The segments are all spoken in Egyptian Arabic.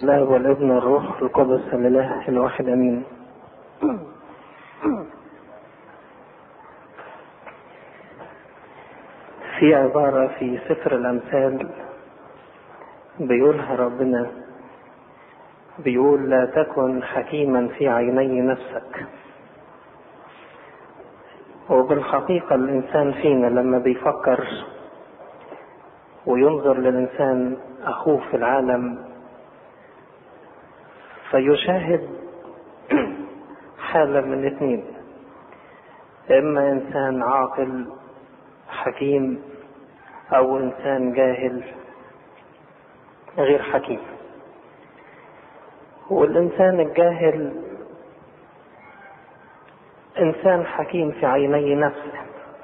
الله والابن الروح القدس الاله الواحد امين في عبارة في سفر الأمثال بيقولها ربنا بيقول لا تكن حكيما في عيني نفسك وبالحقيقة الإنسان فينا لما بيفكر وينظر للإنسان أخوه في العالم فيشاهد حالة من الاثنين إما إنسان عاقل حكيم أو إنسان جاهل غير حكيم والإنسان الجاهل إنسان حكيم في عيني نفسه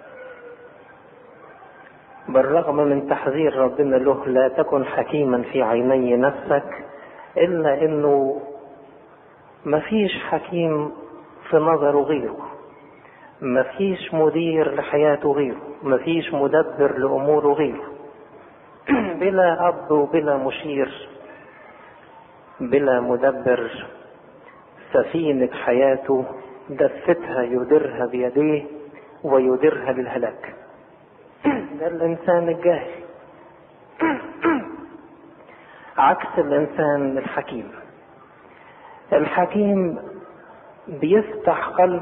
بالرغم من تحذير ربنا له لا تكن حكيما في عيني نفسك إلا إنه مفيش حكيم في نظره غيره مفيش مدير لحياته غيره مفيش مدبر لأموره غيره بلا أب وبلا مشير بلا مدبر سفينة حياته دفتها يديرها بيديه ويديرها للهلاك ده الإنسان الجاهل عكس الإنسان الحكيم الحكيم بيفتح قلب